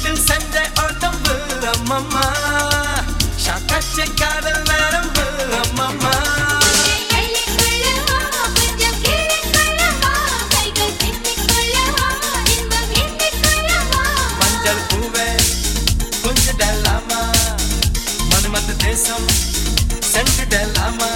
சாக்லேட்டில் செஞ்ச உடம்பு அம்மம்மா ஷாக்காச்ச காதல் நரம்பு அம்மம்மா அள்ளிக்கொள்ளவா கொஞ்சம் கிள்ளிக்கொள்ளவா கைகள் பின்னிக்கொள்ளவா இன்பம் எண்ணிக்கொள்ளவா மஞ்சள் பூவே கொஞ்சிடலாமா மனுமந்த தேசம் சென்றுடலாமா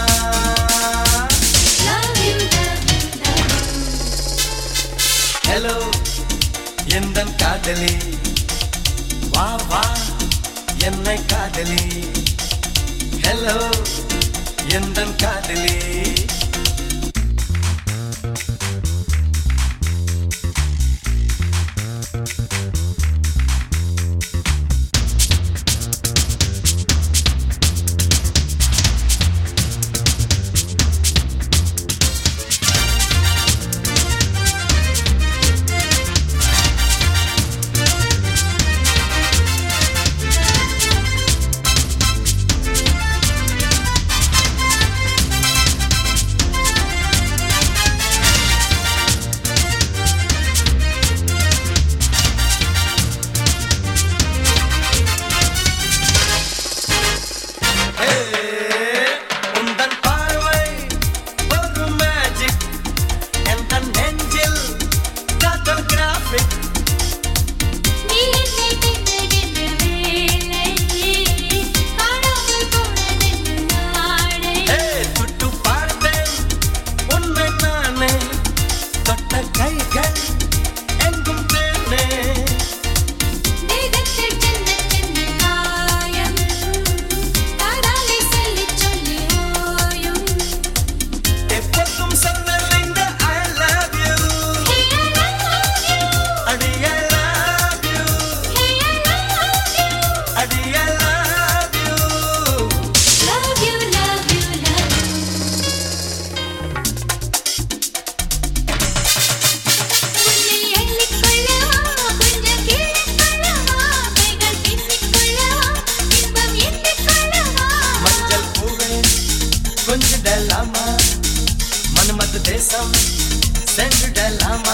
Love you, love you, love you. Hello எந்தன் காதலி வா வா என்னை காதலி ஹலோ எந்தன் காதலி ஹே, உந்தன் பார்வை ஒரு மேஜிக் எந்தன் நெஞ்சில் காதல் கிராஃபிக் நீ என்னை கண்டதென்று வேளை காணாமல் போனதென்று நாளை ஹே, தொட்டு பார்த்தேன் உன்னை நானே தொட்ட கைகள் எங்கும் தேனே தேகத்தில் சின்ன சின்ன காயம் காதாலே சொல்லிச் சொல்லி ஓயும் எப்போதும் சொன்னலைங்க I love you Hey I love you அடி I love you Hey I love you அடி I love you Love you love you love you உன்னை எண்ணிக்கொள்ளவா கொஞ்சம் கிள்ளிக்கொள்ளவா கைகள் பின்னிக்கொள்ளவா இன்பம் எண்ணிக்கொள்ளவா மஞ்சள் பூவே கொஞ்சிடலாமா மனுமத தேசம் சென்றுடலாமா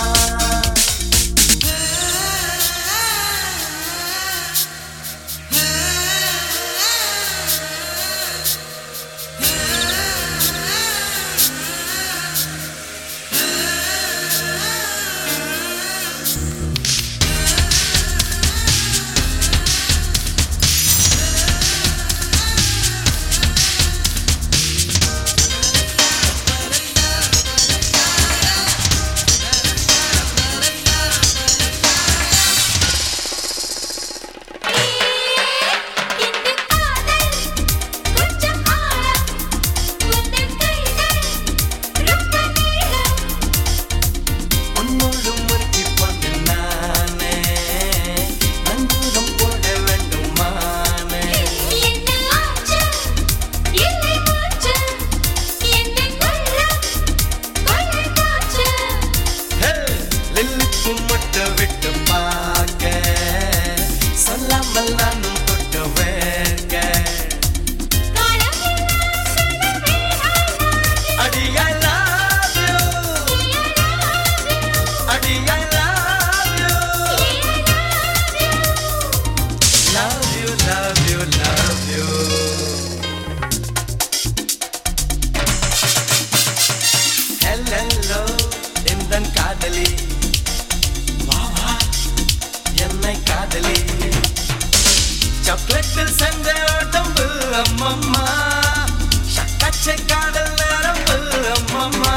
இந்த காதல் கொஞ்சம் ஆழம் உந்தன் கைகள் ரொம்ப நீளம் உன்னோடு முறுக்கி கொண்டு நானே நங்கூரம் போட வேண்டும் மானே என்ன ஆச்சு இல்லை மூச்சு என்ன கொல்லம் கொள்ளை காற்று ஹே, லில்லிப்பூ மொட்டை விட்டு பார்க்க சொல்லாமல் நானும் தொட்டு வேர்க்க காலம் எல்லாம் சொல்லவே அடி I love you அடி I love you love you love you love you hello எந்தன் காதலி வா வா என்னை காதலி சாக்லேட்டில் செஞ்ச உடம்பு அம்மம்மா சக்காச்சை காதல் நரம்பு அம்மம்மா